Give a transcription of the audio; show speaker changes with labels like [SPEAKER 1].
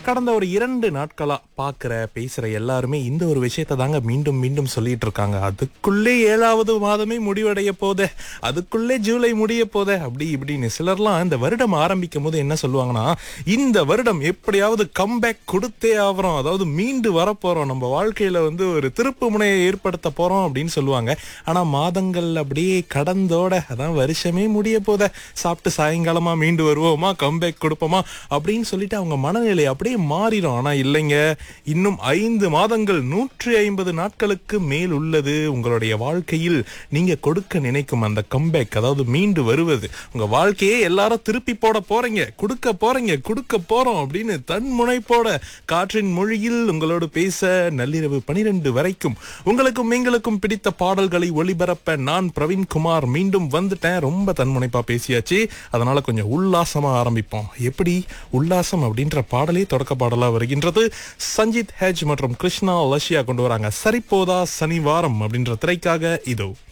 [SPEAKER 1] கடந்த ஒரு இரண்டு நாட்களா பாக்குற பேசுற எல்லாருமே இந்த ஒரு விஷயத்தை தாங்க மீண்டும் மீண்டும் சொல்லிட்டு இருக்காங்க அதுக்குள்ளே ஏழாவது மாதமே முடிவடைய போதே அதுக்குள்ளே ஜூலை முடிய போதே அப்படி இப்படின்னு சிலர்லாம் இந்த வருடம் ஆரம்பிக்கும் போது என்ன சொல்லுவாங்கன்னா இந்த வருடம் எப்படியாவது கம்பேக் கொடுத்தே ஆகிறோம் அதாவது மீண்டு வரப்போறோம் நம்ம வாழ்க்கையில வந்து ஒரு திருப்பு முனையை ஏற்படுத்த போறோம் அப்படின்னு சொல்லுவாங்க ஆனா மாதங்கள் அப்படியே கடந்தோட அதான் வருஷமே முடிய போதே சாப்பிட்டு சாயங்காலமா மீண்டு வருவோமா கம்பேக் கொடுப்போமா அப்படின்னு சொல்லிட்டு அவங்க மனநிலை அப்படியே மாறிடும் ஆனா இல்லைங்க இன்னும் ஐந்து மாதங்கள் நூற்றி ஐம்பது நாட்களுக்கு மேல் உள்ளது உங்களுடைய வாழ்க்கையில் நீங்க கொடுக்க நினைக்கும் அந்த கம்பேக் அதாவது மீண்டு வருவது உங்க வாழ்க்கையே எல்லாரும் திருப்பி போட போறீங்க கொடுக்க போறீங்க கொடுக்க போறோம் அப்படின்னு தன் முனைப்போட காற்றின் மொழியில் உங்களோடு பேச நள்ளிரவு பனிரெண்டு வரைக்கும் உங்களுக்கும் எங்களுக்கும் பிடித்த பாடல்களை ஒளிபரப்ப நான் பிரவீன்குமார் மீண்டும் வந்துட்டேன் ரொம்ப தன்முனைப்பா பேசியாச்சு அதனால கொஞ்சம் உல்லாசமா ஆரம்பிப்போம் எப்படி உல்லாசம் அப்படின்ற பாடலே தொடக்க பாடலா வருகின்றது சஞ்சித் ஹெஜ் மற்றும் கிருஷ்ணா லஷ்யா கொண்டு வராங்க சரிப்போதா சனிவாரம் அப்படின்ற திரைக்காக இதோ